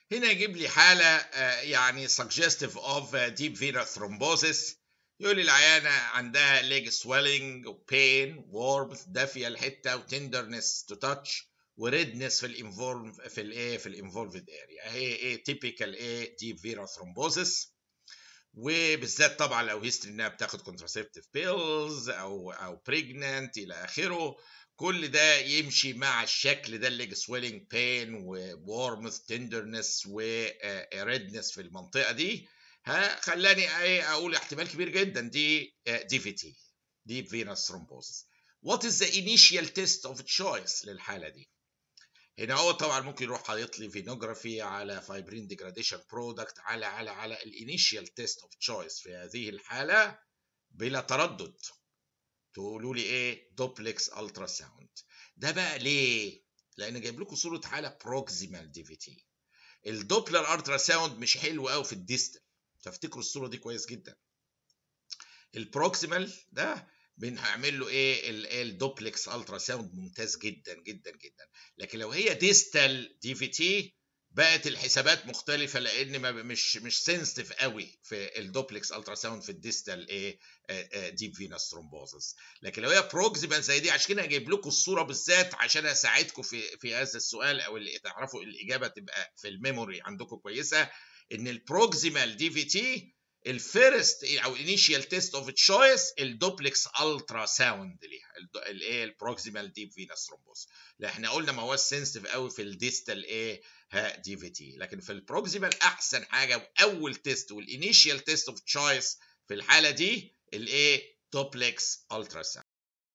هنا يجيب لي حالة يعني suggestive of deep venous thrombosis يقول لي العيانة عندها leg swelling pain warmth دافية الحتة وتندرنس to touch وردنس في الانفولف في الايه في الانفولفد اريا هي ايه تيبيكال ايه ديب فيرا ثرومبوزس وبالذات طبعا لو هيستوري انها بتاخد كونتراسيبتيف بيلز او او بريجننت الى اخره كل ده يمشي مع الشكل ده الليج سويلنج بين وورمث تندرنس وريدنس في المنطقه دي ها خلاني ايه اقول احتمال كبير جدا دي دي في تي ديب فينوس ثرومبوزس وات از ذا انيشال تيست اوف تشويس للحاله دي هنا هو طبعا ممكن يروح حاطط لي فينوجرافي على فايبرين ديجراديشن برودكت على على على الانيشال تيست اوف تشويس في هذه الحاله بلا تردد تقولوا لي ايه دوبلكس الترا ساوند ده بقى ليه لان جايب لكم صوره حاله بروكسيمال دي في تي الدوبلر الترا ساوند مش حلو قوي في الديستال فافتكروا الصوره دي كويس جدا البروكسيمال ده بنعمل له ايه الدوبلكس الترا ساوند ممتاز جدا جدا جدا لكن لو هي ديستال دي في تي بقت الحسابات مختلفة لأن ما مش مش سنسيتيف قوي في الدوبلكس الترا ساوند في الديستال ايه ديب فينوس ثرومبوزس لكن لو هي بروكسيمال زي دي عشان كده جايب لكم الصورة بالذات عشان أساعدكم في في هذا السؤال أو اللي تعرفوا الإجابة تبقى في الميموري عندكم كويسة إن البروكسيمال دي في تي الفيرست او الانيشال تيست اوف تشويس الدوبلكس الترا ساوند ليها الايه البروكسيمال ديب فينوس ثرومبوس لا احنا قلنا ما هوش سنسيتيف قوي في الديستال ايه ها دي في تي لكن في البروكسيمال احسن حاجه واول تيست والانيشال تيست اوف تشويس في الحاله دي الايه دوبلكس الترا ساوند